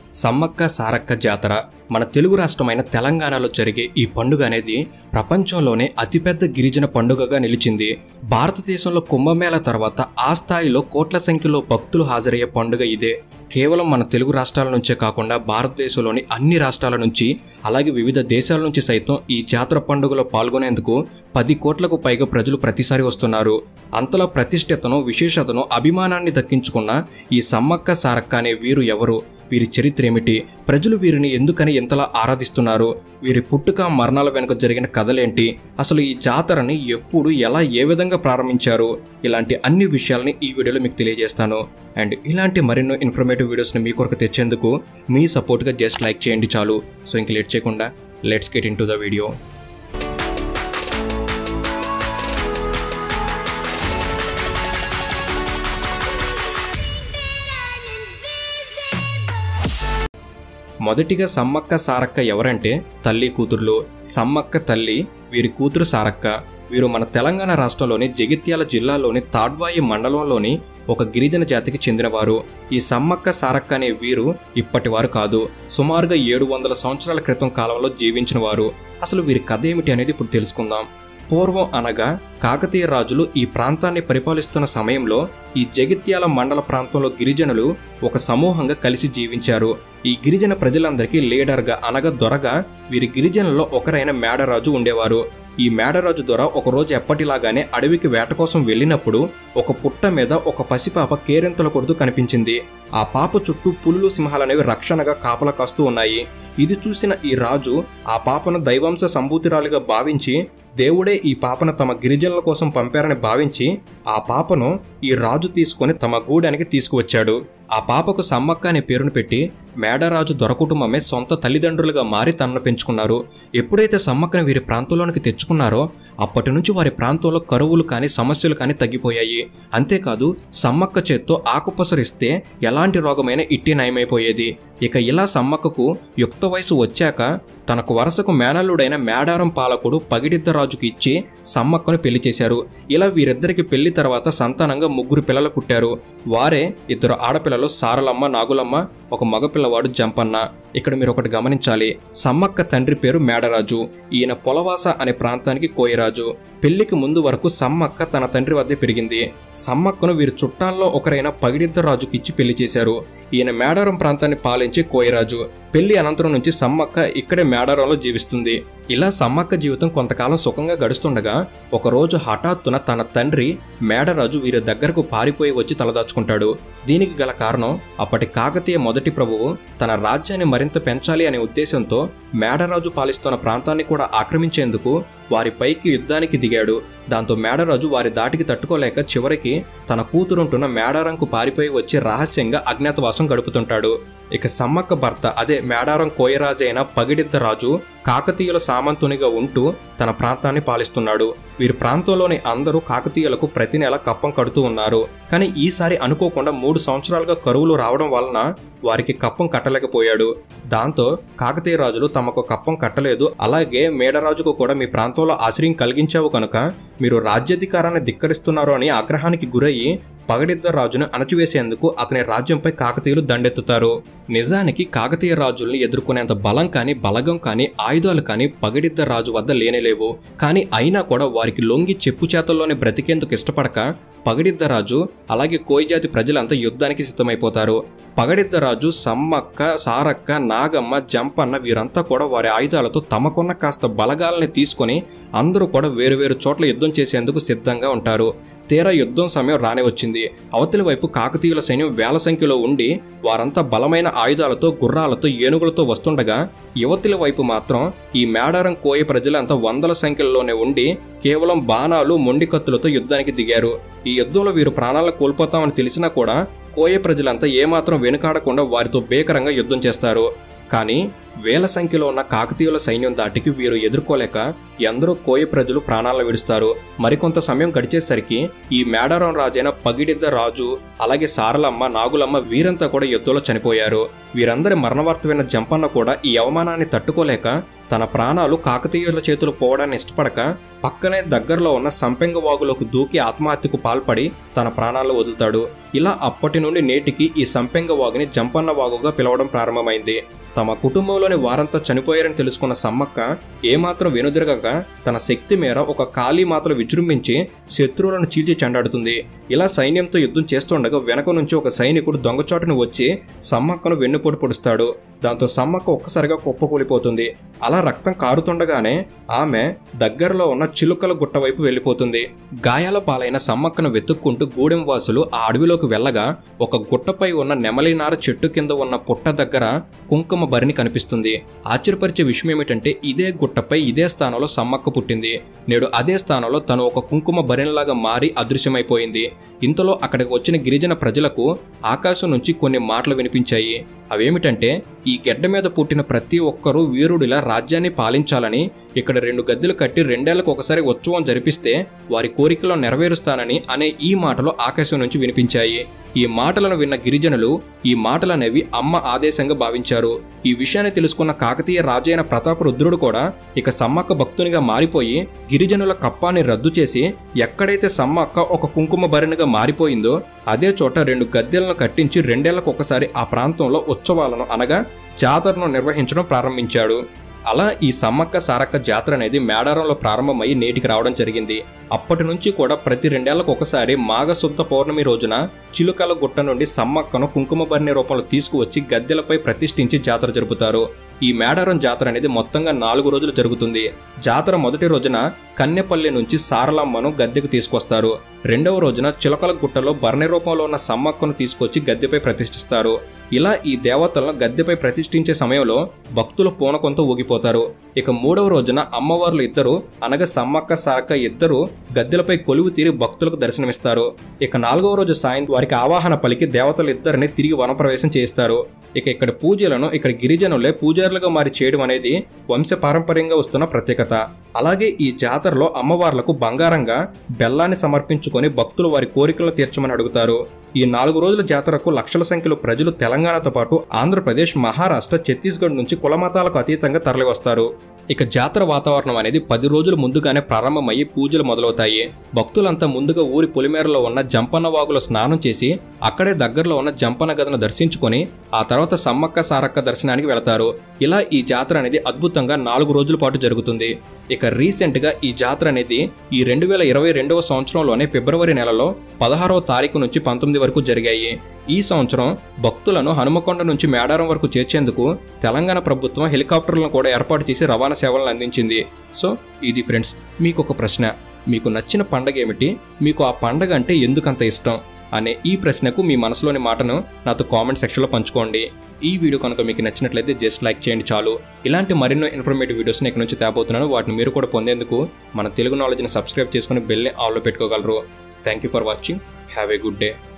సమ్మక్క సారక్క జాతర మన తెలుగు రాష్ట్రమైన తెలంగాణలో జరిగే ఈ పండుగ అనేది ప్రపంచంలోనే అతిపెద్ద గిరిజన పండుగగా నిలిచింది భారతదేశంలో కుంభమేళ తర్వాత ఆ స్థాయిలో కోట్ల సంఖ్యలో భక్తులు హాజరయ్యే పండుగ ఇదే కేవలం మన తెలుగు రాష్ట్రాల నుంచే కాకుండా భారతదేశంలోని అన్ని రాష్ట్రాల నుంచి అలాగే వివిధ దేశాల నుంచి సైతం ఈ జాతర పండుగలో పాల్గొనేందుకు పది కోట్లకు పైగా ప్రజలు ప్రతిసారి వస్తున్నారు అంతలా ప్రతిష్టతను విశేషతను అభిమానాన్ని దక్కించుకున్న ఈ సమ్మక్క సారక్క అనే వీరు ఎవరు వీరి చరిత్ర ఏమిటి ప్రజలు వీరిని ఎందుకని ఎంతలా ఆరాధిస్తున్నారు వీరి పుట్టుక మరణాల వెనుక జరిగిన కథలేంటి అసలు ఈ జాతరని ఎప్పుడు ఎలా ఏ విధంగా ప్రారంభించారు ఇలాంటి అన్ని విషయాలని ఈ వీడియోలో మీకు తెలియజేస్తాను అండ్ ఇలాంటి మరెన్నో ఇన్ఫర్మేటివ్ వీడియోస్ని మీ కొరకు తెచ్చేందుకు మీ సపోర్ట్గా జస్ట్ లైక్ చేయండి చాలు సో ఇంక లేట్ చేయకుండా let's get into the video మొదటిగా సమ్మక్క సారక్క ఎవరంటే తల్లి కూతుర్లు సమ్మక్క తల్లి వీరి కూతురు సారక్క వీరు మన తెలంగాణ రాష్ట్రంలోని జగిత్యాల జిల్లాలోని తాడ్వాయి మండలంలోని ఒక గిరిజన జాతికి చెందినవారు ఈ సమ్మక్క సారక్క అనే వీరు ఇప్పటివారు కాదు సుమారుగా ఏడు వందల సంవత్సరాల క్రితం కాలంలో జీవించిన వారు అసలు వీరి కథ ఏమిటి అనేది ఇప్పుడు తెలుసుకుందాం పూర్వం అనగా కాకతీయ రాజులు ఈ ప్రాంతాన్ని పరిపాలిస్తున్న సమయంలో ఈ జగిత్యాల మండల ప్రాంతంలో గిరిజనులు ఒక సమూహంగా కలిసి జీవించారు ఈ గిరిజన ప్రజలందరికీ లీడర్గా అనగా దొరగా వీరి గిరిజనుల్లో ఒకరైన మేడరాజు ఉండేవారు ఈ మేడరాజు దొర ఒకరోజు ఎప్పటిలాగానే అడవికి వేట కోసం వెళ్ళినప్పుడు ఒక పుట్ట మీద ఒక పసిపాప కేరింతల కొడుతూ కనిపించింది ఆ పాప చుట్టూ పులులు సింహాలనేవి రక్షణగా కాపలా కాస్తూ ఉన్నాయి ఇది చూసిన ఈ రాజు ఆ పాపను దైవాంశ సంభూతిరాలుగా భావించి దేవుడే ఈ పాపను తమ గిరిజనుల కోసం పంపారని భావించి ఆ పాపను ఈ రాజు తీసుకొని తమ గూడానికి తీసుకువచ్చాడు ఆ పాపకు సమ్మక్క అనే పేరును పెట్టి మేడరాజు దొరకుటుంబమే సొంత తల్లిదండ్రులుగా మారి తనను పెంచుకున్నారు ఎప్పుడైతే సమ్మక్కను వీరి ప్రాంతంలోనికి తెచ్చుకున్నారో అప్పటి నుంచి వారి ప్రాంతంలో కరువులు కానీ సమస్యలు కానీ తగ్గిపోయాయి అంతేకాదు సమ్మక్క చేత్తో ఆకుపసరిస్తే ఎలాంటి రోగమైనా ఇట్టి నయమైపోయేది ఇక ఇలా సమ్మక్కకు యుక్త వయసు వచ్చాక తనకు వరుసకు మేనల్లుడైన మేడారం పాలకుడు పగిడిద్దరాజుకు ఇచ్చి సమ్మక్కను పెళ్లి చేశారు ఇలా వీరిద్దరికి పెళ్లి తర్వాత సంతానంగా ముగ్గురు పిల్లలు పుట్టారు వారే ఇద్దరు ఆడపిల్లలు సారలమ్మ నాగులమ్మ ఒక మగపిల్లవాడు జంపన్న ఇక్కడ మీరు ఒకటి గమనించాలి సమ్మక్క తండ్రి పేరు మేడరాజు ఈయన పొలవాస అనే ప్రాంతానికి కోయరాజు పెళ్లికి ముందు వరకు సమ్మక్క తన తండ్రి వద్దే పెరిగింది సమ్మక్కను వీరి చుట్టాల్లో ఒకరైన పగిడిద్దరాజుకి ఇచ్చి పెళ్లి చేశారు ఈయన మేడారం ప్రాంతాన్ని పాలించే కోయరాజు పెళ్లి అనంతరం నుంచి సమ్మక్క ఇక్కడే మేడారంలో జీవిస్తుంది ఇలా సమ్మక్క జీవితం కొంతకాలం సుఖంగా గడుస్తుండగా ఒకరోజు హఠాత్తున తన తండ్రి మేడరాజు వీరి దగ్గరకు పారిపోయి వచ్చి తలదాచుకుంటాడు దీనికి గల కారణం అప్పటి కాకతీయ మొదటి ప్రభువు తన రాజ్యాన్ని మరింత పెంచాలి అనే ఉద్దేశంతో మేడరాజు పాలిస్తున్న ప్రాంతాన్ని కూడా ఆక్రమించేందుకు వారి పైకి యుద్ధానికి దిగాడు దాంతో మేడరాజు వారి దాటికి తట్టుకోలేక చివరికి తన కూతురుంటున్న మేడారంకు పారిపోయి వచ్చి రహస్యంగా అజ్ఞాతవాసం గడుపుతుంటాడు ఇక సమ్మక్క భర్త అదే మేడారం కోయరాజు అయిన పగిడిద్ద రాజు కాకతీయుల సామంతునిగా ఉంటూ తన ప్రాంతాన్ని పాలిస్తున్నాడు వీరి ప్రాంతంలోని అందరూ కాకతీయులకు ప్రతి నెల కప్పం కడుతూ ఉన్నారు కానీ ఈసారి అనుకోకుండా మూడు సంవత్సరాలుగా కరువులు రావడం వలన వారికి కప్పం కట్టలేకపోయాడు దాంతో కాకతీయ రాజులు తమకు కప్పం కట్టలేదు అలాగే మేడరాజుకు కూడా మీ ప్రాంతంలో ఆశ్రయం కలిగించావు కనుక మీరు రాజ్యాధికారాన్ని ధిక్కరిస్తున్నారు అని ఆగ్రహానికి గురయ్యి పగడిద్ద రాజును అణచివేసేందుకు అతని రాజ్యంపై కాకతీయులు దండెత్తుతారు నిజానికి కాకతీయ రాజుల్ని ఎదుర్కొనేంత బలం కానీ బలగం కానీ ఆయుధాలు కానీ పగడిద్ద రాజు వద్ద లేనేలేవు కానీ అయినా కూడా వారికి లొంగి చెప్పు చేతల్లోనే బ్రతికేందుకు ఇష్టపడక పగడిద్ద రాజు అలాగే కోయిజాతి ప్రజలంతా యుద్ధానికి సిద్ధమైపోతారు పగడిద్ద రాజు సమ్మక్క సారక్క నాగమ్మ జంపన్న వీరంతా కూడా వారి ఆయుధాలతో తమకున్న కాస్త బలగాలని తీసుకొని అందరూ కూడా వేరువేరు చోట్ల యుద్ధం చేసేందుకు సిద్ధంగా ఉంటారు తీరా యుద్ధం సమయం రాని వచ్చింది అవతలి వైపు కాకతీయుల సైన్యం వేల సంఖ్యలో ఉండి వారంతా బలమైన ఆయుధాలతో గుర్రాలతో ఏనుగులతో వస్తుండగా యువతుల వైపు మాత్రం ఈ మేడారం కోయ ప్రజలంతా వందల సంఖ్యలోనే ఉండి కేవలం బాణాలు మొండి కత్తులతో యుద్ధానికి దిగారు ఈ యుద్ధంలో వీరు ప్రాణాలను కోల్పోతామని తెలిసినా కూడా కోయ ప్రజలంతా ఏమాత్రం వెనుకాడకుండా వారితో భీకరంగా యుద్ధం చేస్తారు కానీ వేల సంఖ్యలో ఉన్న కాకతీయుల సైన్యం దాటికి వీరు ఎదుర్కోలేక ఎందరో కోయ ప్రజలు ప్రాణాలను విడుస్తారు మరికొంత సమయం గడిచేసరికి ఈ మేడారం రాజైన పగిడిద్ద రాజు అలాగే సారలమ్మ నాగులమ్మ వీరంతా కూడా యుద్ధంలో చనిపోయారు వీరందరి మరణవార్త విన్న జంపన్న కూడా ఈ అవమానాన్ని తట్టుకోలేక తన ప్రాణాలు కాకతీయుల చేతులు పోవడాన్ని ఇష్టపడక పక్కనే దగ్గరలో ఉన్న సంపెంగ వాగులోకి దూకి ఆత్మహత్యకు పాల్పడి తన ప్రాణాలు వదులుతాడు ఇలా అప్పటి నుండి నేటికి ఈ సంపెంగ వాగుని జంపన్న వాగుగా పిలవడం ప్రారంభమైంది తమ కుటుంబంలోని వారంతా చనిపోయారని తెలుసుకున్న సమ్మక్క ఏమాత్రం వెనుదిరగక తన శక్తి మేర ఒక కాళీ మాతలు విజృంభించి శత్రువులను చీల్చి చెండాడుతుంది ఇలా సైన్యంతో యుద్ధం చేస్తుండగా వెనక నుంచి ఒక సైనికుడు దొంగచాటును వచ్చి సమ్మక్కను వెన్నుపోటు పొడుస్తాడు దాంతో సమ్మక్క ఒక్కసారిగా కుప్పకూలిపోతుంది అలా రక్తం కారుతుండగానే ఆమె దగ్గరలో ఉన్న చిలుకల గుట్ట వైపు వెళ్ళిపోతుంది గాయాల పాలైన సమ్మక్కను వెతుక్కుంటూ గూడెం వాసులు ఆ అడవిలోకి వెళ్ళగా ఒక గుట్టపై ఉన్న నెమలినార చెట్టు కింద ఉన్న పుట్ట దగ్గర కుంకుమ భరిణి కనిపిస్తుంది ఆశ్చర్యపరిచే విషయం ఏమిటంటే ఇదే గుట్టపై ఇదే స్థానంలో సమ్మక్క పుట్టింది నేడు అదే స్థానంలో తను ఒక కుంకుమ భరిణిలాగా మారి అదృశ్యమైపోయింది ఇంతలో అక్కడికి వచ్చిన గిరిజన ప్రజలకు ఆకాశం నుంచి కొన్ని మాటలు వినిపించాయి అవేమిటంటే ఈ గెడ్డ మీద పుట్టిన ప్రతి ఒక్కరూ వీరుడిలా రాజ్యాన్ని పాలించాలని ఇక్కడ రెండు గద్దెలు కట్టి రెండేళ్లకు ఒకసారి ఉత్సవం జరిపిస్తే వారి కోరికలో నెరవేరుస్తానని అనే ఈ మాటలు ఆకాశం నుంచి వినిపించాయి ఈ మాటలను విన్న గిరిజనులు ఈ మాటలనేవి అమ్మ ఆదేశంగా భావించారు ఈ విషయాన్ని తెలుసుకున్న కాకతీయ రాజైన ప్రతాపరుద్రుడు కూడా ఇక సమ్మక్క భక్తునిగా మారిపోయి గిరిజనుల కప్పాన్ని రద్దు చేసి ఎక్కడైతే సమ్మక్క ఒక కుంకుమ భరిణిగా మారిపోయిందో అదే చోట రెండు గద్దెలను కట్టించి రెండేళ్లకు ఒకసారి ఆ ప్రాంతంలో ఉత్సవాలను అనగా జాతరను నిర్వహించడం ప్రారంభించాడు అలా ఈ సమ్మక్క సారక్క జాతర అనేది మేడారంలో ప్రారంభమై నేటికి రావడం జరిగింది అప్పటి నుంచి కూడా ప్రతి రెండేళ్లకు ఒకసారి మాఘశుద్ధ పౌర్ణమి రోజున చిలుకల గుట్ట నుండి సమ్మక్కను కుంకుమ భరణి రూపంలో తీసుకువచ్చి గద్దెలపై ప్రతిష్ఠించి జాతర జరుపుతారు ఈ మేడారం జాతర అనేది మొత్తంగా నాలుగు రోజులు జరుగుతుంది జాతర మొదటి రోజున కన్నెపల్లి నుంచి సారలమ్మను గద్దెకు తీసుకొస్తారు రెండవ రోజున చిలకల గుట్టలో భరణి రూపంలో ఉన్న సమ్మక్కను తీసుకొచ్చి గద్దెపై ప్రతిష్ఠిస్తారు ఇలా ఈ దేవతలను గద్దెపై ప్రతిష్ఠించే సమయంలో భక్తులు పూనకంతో ఊగిపోతారు ఇక మూడవ రోజున అమ్మవార్లు ఇద్దరు అనగా సమ్మక్క సారక్క ఇద్దరు గద్దెలపై కొలువు తీరి భక్తులకు దర్శనమిస్తారు ఇక నాలుగవ రోజు సాయంత్రం వారికి ఆవాహన పలికి దేవతలు ఇద్దరిని తిరిగి వనప్రవేశం చేయిస్తారు ఇక ఇక్కడ పూజలను ఇక్కడ గిరిజనులే పూజారులుగా మారి చేయడం అనేది వంశ పారంపర్యంగా వస్తున్న ప్రత్యేకత అలాగే ఈ జాతరలో అమ్మవార్లకు బంగారంగా బెల్లాన్ని సమర్పించుకొని భక్తులు వారి కోరికలను తీర్చమని అడుగుతారు ఈ నాలుగు రోజుల జాతరకు లక్షల సంఖ్యలో ప్రజలు తెలంగాణతో పాటు ఆంధ్రప్రదేశ్ మహారాష్ట్ర ఛత్తీస్గఢ్ నుంచి కులమతాలకు అతీతంగా తరలివస్తారు ఇక జాతర వాతావరణం అనేది పది రోజులు ముందుగానే ప్రారంభమయ్యి పూజలు మొదలవుతాయి భక్తులంతా ముందుగా ఊరి పొలిమేరలో ఉన్న జంపన్న వాగులో స్నానం చేసి అక్కడే దగ్గరలో ఉన్న జంపన్న గదను దర్శించుకొని ఆ తర్వాత సమ్మక్క సారక్క దర్శనానికి వెళతారు ఇలా ఈ జాతర అనేది అద్భుతంగా నాలుగు రోజుల పాటు జరుగుతుంది ఇక రీసెంట్ గా ఈ జాతర అనేది ఈ రెండు వేల ఇరవై రెండవ సంవత్సరంలోనే ఫిబ్రవరి నెలలో పదహారవ తారీఖు నుంచి పంతొమ్మిది వరకు జరిగాయి ఈ సంవత్సరం భక్తులను హనుమకొండ నుంచి మేడారం వరకు చేర్చేందుకు తెలంగాణ ప్రభుత్వం హెలికాప్టర్లను కూడా ఏర్పాటు చేసి రవాణా సేవలను అందించింది సో ఇది ఫ్రెండ్స్ మీకు ఒక ప్రశ్న మీకు నచ్చిన పండగ ఏమిటి మీకు ఆ పండగ అంటే ఎందుకంత ఇష్టం అనే ఈ ప్రశ్నకు మీ మనసులోని మాటను నాతో కామెంట్ సెక్షన్లో పంచుకోండి ఈ వీడియో కనుక మీకు నచ్చినట్లయితే జస్ట్ లైక్ చేయండి చాలు ఇలాంటి మరెన్నో ఇన్ఫర్మేటివ్ వీడియోస్ని ఇక్కడ నుంచి తేబోతున్నాను వాటిని మీరు కూడా పొందేందుకు మన తెలుగు నాలెడ్జ్ని సబ్స్క్రైబ్ చేసుకుని బెల్ని ఆల్లో పెట్టుకోగలరు thank you for watching have a good day